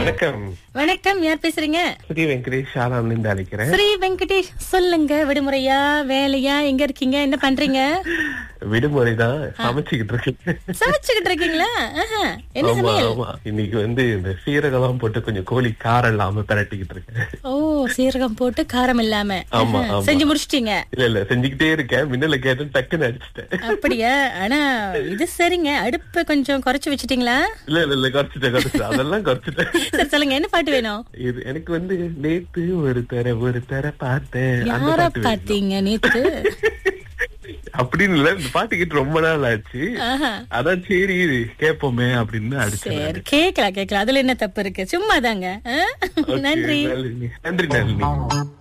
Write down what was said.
வணக்கம் வணக்கம் யார் பேசுறீங்க ஸ்ரீ வெங்கடேஷ் ஆலாம்ல இருந்து அழைக்கிறேன் ஸ்ரீ வெங்கடேஷ் சொல்லுங்க விடுமுறையா வேலையா எங்க இருக்கீங்க என்ன பண்றீங்க விடுமுறை தான் சமைச்சுக்கிட்டு இருக்கேன் சமைச்சுக்கிட்டு இருக்கீங்களா ஆஹா. என்ன ஆமா சமையல் ஆமா இன்னைக்கு வந்து இந்த சீரகம்லாம் போட்டு கொஞ்சம் கோழி காரம் இல்லாம பிரட்டிக்கிட்டு இருக்கேன் ஓ சீரகம் போட்டு காரம் இல்லாம ஆமா, ஆஹா. ஆமா. செஞ்சு முடிச்சிட்டீங்க இல்ல இல்ல செஞ்சுக்கிட்டே இருக்கேன் மின்னல கேட்டேன் டக்குன்னு அடிச்சிட்டேன் அப்படியா ஆனா இது சரிங்க அடுப்பை கொஞ்சம் குறைச்சு வச்சிட்டீங்களா இல்ல இல்ல இல்ல குறைச்சிட்டேன் குறைச்சிட்டேன் அதெல்லாம் குறைச்சிட்டேன் சரி சொல்லுங்க என்ன பாட்டு வேணும் இது எனக்கு வந்து நேத்து ஒரு தர ஒரு தர பார்த்தேன் அந்த யார பாட்டு வேணும். பாத்தீங்க நேத்து அப்படின்னு இல்ல இந்த பாட்டு கேட்டு ரொம்ப நாள் ஆச்சு ஆஹா. அதான் சரி கேட்போமே அப்படின்னு அடிச்சேன் சரி கேக்கலாம் கேக்கலாம் அதுல என்ன தப்பு இருக்கு சும்மா தாங்க Okay, நன்றி நளினி. நன்றி நன்றி